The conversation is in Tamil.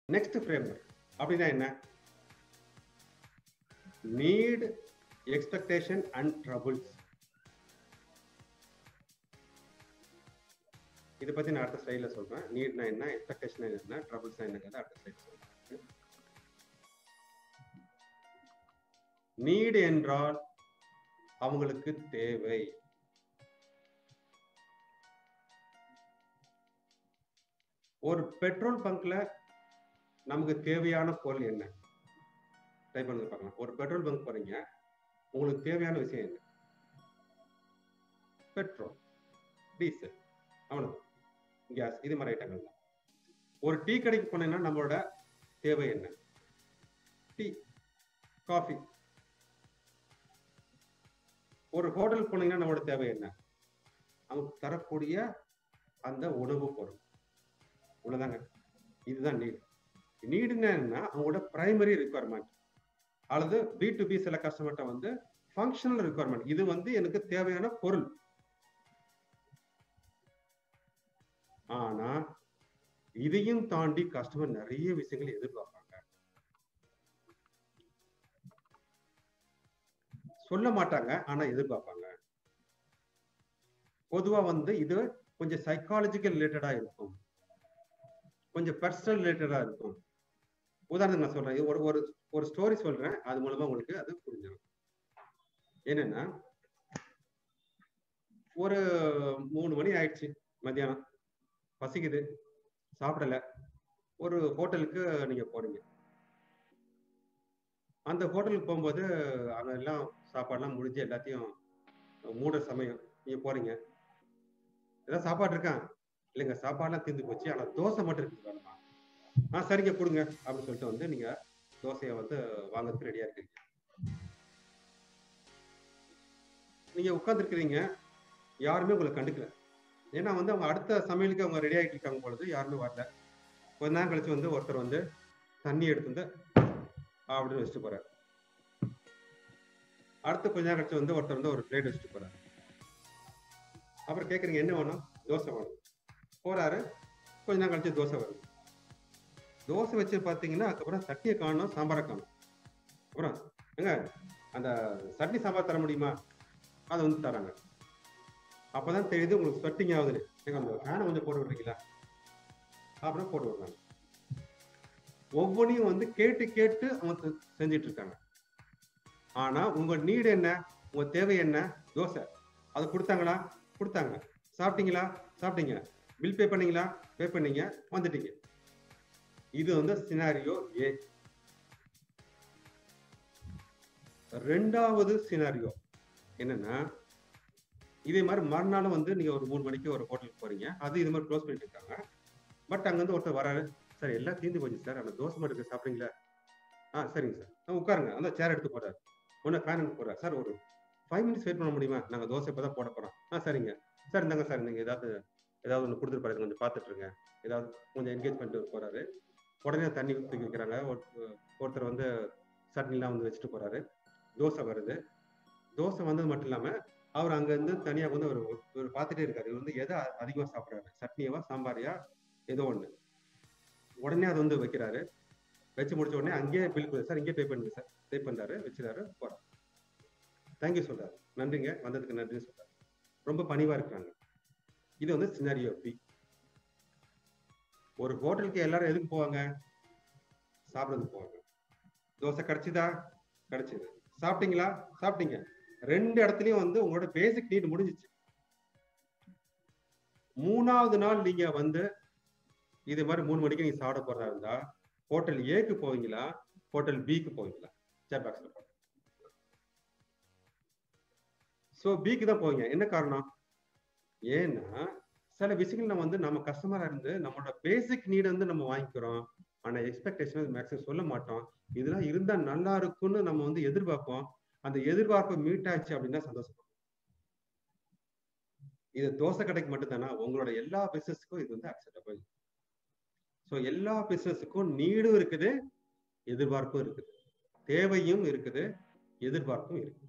நெக்ஸ்ட் ஃப்ரேம்வொர்க் அப்படின்னா என்ன நீட் எக்ஸ்பெக்டேஷன் அண்ட் ட்ரபிள்ஸ் இதை பத்தி நான் அடுத்த ஸ்லைட்ல சொல்றேன் நீட்னா என்ன எக்ஸ்பெக்டேஷன் என்ன ட்ரபிள்ஸ் என்னங்கிறத அடுத்த ஸ்லைட் சொல்றேன் நீடு என்றால் அவங்களுக்கு தேவை ஒரு பெட்ரோல் பங்க்ல நமக்கு தேவையான பொருள் என்ன டைப் பண்ணி பார்க்கலாம் ஒரு பெட்ரோல் பங்க் போறீங்க உங்களுக்கு தேவையான விஷயம் என்ன பெட்ரோல் டீசல் அவ்வளவு கேஸ் இது மாதிரி ஐட்டங்கள் தான் ஒரு டீ கடைக்கு போனீங்கன்னா நம்மளோட தேவை என்ன டீ காஃபி ஒரு ஹோட்டல் போனீங்கன்னா நம்மளோட தேவை என்ன அவங்க தரக்கூடிய அந்த உணவு பொருள் இவ்வளவுதாங்க இதுதான் நீடு நீடுன்னா என்ன அவங்களோட பிரைமரி ரெக்குவயர்மெண்ட் அல்லது பி டு பி சில கஸ்டமர்கிட்ட வந்து ஃபங்க்ஷனல் ரெக்குவயர்மெண்ட் இது வந்து எனக்கு தேவையான பொருள் ஆனா இதையும் தாண்டி கஸ்டமர் நிறைய விஷயங்கள் எதிர்பார்ப்பாங்க சொல்ல மாட்டாங்க ஆனா எதிர்பார்ப்பாங்க பொதுவா வந்து இது கொஞ்சம் சைக்காலஜிக்கல் ரிலேட்டடா இருக்கும் கொஞ்சம் பர்சனல் ரிலேட்டடா இருக்கும் உதாரணத்துக்கு நான் சொல்றேன் இது ஒரு ஒரு ஒரு ஸ்டோரி சொல்றேன் அது மூலமா உங்களுக்கு அது புரிஞ்சிடும் என்னன்னா ஒரு மூணு மணி ஆயிடுச்சு மத்தியானம் பசிக்குது சாப்பிடல ஒரு ஹோட்டலுக்கு நீங்க போறீங்க அந்த ஹோட்டலுக்கு போகும்போது அங்க எல்லாம் சாப்பாடுலாம் முடிஞ்சு எல்லாத்தையும் மூட சமயம் நீங்க போறீங்க ஏதாவது சாப்பாடு இருக்கான் இல்லைங்க சாப்பாடுலாம் தீர்ந்து போச்சு ஆனா தோசை மட்டும் இருக்கு வேணுமா ஆ சரிங்க கொடுங்க அப்படின்னு சொல்லிட்டு வந்து நீங்க தோசையை வந்து வாங்குறதுக்கு ரெடியா இருக்கீங்க நீங்க உட்காந்துருக்கிறீங்க யாருமே உங்களை கண்டுக்கல ஏன்னா வந்து அவங்க அடுத்த சமையலுக்கு அவங்க ரெடி ஆகிட்டு இருக்காங்க பொழுது யாருமே வரல கொஞ்ச நேரம் கழிச்சு வந்து ஒருத்தர் வந்து தண்ணி எடுத்து வந்து அப்படின்னு வச்சுட்டு போறாரு அடுத்து கொஞ்ச நேரம் கழிச்சு வந்து ஒருத்தர் வந்து ஒரு பிளேட் வச்சுட்டு போறாரு அப்புறம் கேக்குறீங்க என்ன வேணும் தோசை வேணும் போறாரு கொஞ்ச நேரம் கழிச்சு தோசை வருது தோசை வச்சு பார்த்தீங்கன்னா அதுக்கப்புறம் சட்னியை காணும் சாம்பாரை காணும் அப்புறம் ஏங்க அந்த சட்னி சாம்பார் தர முடியுமா அதை வந்து தராங்க அப்பதான் தெரியுது உங்களுக்கு ஸ்வெட்டிங் ஆகுதுன்னு ஏங்க அந்த ஃபேனை கொஞ்சம் போட்டு விடுறீங்களா அப்புறம் போட்டு விடுறாங்க ஒவ்வொன்றையும் வந்து கேட்டு கேட்டு அவங்க செஞ்சிட்டு இருக்காங்க ஆனா உங்க நீடு என்ன உங்க தேவை என்ன தோசை அது கொடுத்தாங்களா கொடுத்தாங்க சாப்பிட்டீங்களா சாப்பிட்டீங்க பில் பே பண்ணீங்களா பே பண்ணீங்க வந்துட்டீங்க இது வந்து சினாரியோ ஏ ரெண்டாவது சினாரியோ என்னன்னா இதே மாதிரி மறுநாளும் வந்து நீங்க ஒரு மூணு மணிக்கு ஒரு ஹோட்டலுக்கு போறீங்க அது இது மாதிரி க்ளோஸ் பண்ணிட்டு இருக்காங்க பட் அங்க வந்து ஒருத்தர் வராரு சார் எல்லாம் தீர்ந்து போச்சு சார் அந்த தோசை மட்டும் இருக்கு சாப்பிட்டீங்களா ஆ சரிங்க சார் உட்காருங்க அந்த சேர் எடுத்து போறாரு ஒன்னு ஃபேன் எடுத்து போறாரு சார் ஒரு ஃபைவ் மினிட்ஸ் வெயிட் பண்ண முடியுமா நாங்க தோசை இப்போ தான் போட போறோம் ஆ சரிங்க சார் இந்தாங்க சார் நீங்க ஏதாவது ஏதாவது ஒன்று கொடுத்துட்டு பாருங்க கொஞ்சம் பார்த்துட்டு இருங்க ஏதாவது கொஞ்சம் என்கேஜ் பண்ணிட்டு போறாரு உடனே தண்ணி தூக்கி வைக்கிறாங்க ஒருத்தர் வந்து சட்னிலாம் வந்து வச்சுட்டு போறாரு தோசை வருது தோசை வந்தது மட்டும் இல்லாம அவர் அங்க இருந்து தனியா வந்து ஒரு ஒரு பார்த்துட்டே இருக்காரு இவர் வந்து எதை அதிகமா சாப்பிடுறாரு சட்னியவா சாம்பாரியா ஏதோ ஒண்ணு உடனே அதை வந்து வைக்கிறாரு வச்சு முடிச்ச உடனே அங்கேயே பில் சார் இங்கே பே பண்ணுங்க சார் பே பண்றாரு வச்சுறாரு போறாரு தேங்க்யூ சொல்றாரு நன்றிங்க வந்ததுக்கு நன்றின்னு சொல்றாரு ரொம்ப பணிவா இருக்கிறாங்க இது வந்து சினாரியோ பி ஒரு ஹோட்டலுக்கு எல்லாரும் எதுக்கு போவாங்க சாப்பிடுறதுக்கு போவாங்க தோசை கிடைச்சுதா கிடைச்சது சாப்பிட்டீங்களா சாப்பிட்டீங்க ரெண்டு இடத்துலயும் வந்து உங்களோட பேசிக் நீட் முடிஞ்சிச்சு மூணாவது நாள் நீங்க வந்து இது மாதிரி மூணு மணிக்கு நீங்க சாப்பிட போறதா இருந்தா ஹோட்டல் ஏக்கு போவீங்களா ஹோட்டல் பிக்கு போவீங்களா சேர் பாக்ஸ்ல போங்க ஸோ பிக்கு தான் போவீங்க என்ன காரணம் ஏன்னா சில விஷயங்கள் நம்ம வந்து நம்ம கஸ்டமரா இருந்து நம்மளோட பேசிக் நீட் வந்து நம்ம வாங்கிக்கிறோம் ஆனா எக்ஸ்பெக்டேஷன் மேக்ஸிமம் சொல்ல மாட்டோம் இதெல்லாம் இருந்தா நல்லா இருக்கும்னு நம்ம வந்து எதிர்பார்ப்போம் அந்த எதிர்பார்ப்பு மீட் ஆச்சு அப்படின்னா சந்தோஷப்படும் இது தோசை கடைக்கு மட்டும் தானே உங்களோட எல்லா பிசினஸ்க்கும் இது வந்து அக்செப்டபிள் ஸோ எல்லா பிசினஸுக்கும் நீடும் இருக்குது எதிர்பார்ப்பும் இருக்குது தேவையும் இருக்குது எதிர்பார்ப்பும் இருக்குது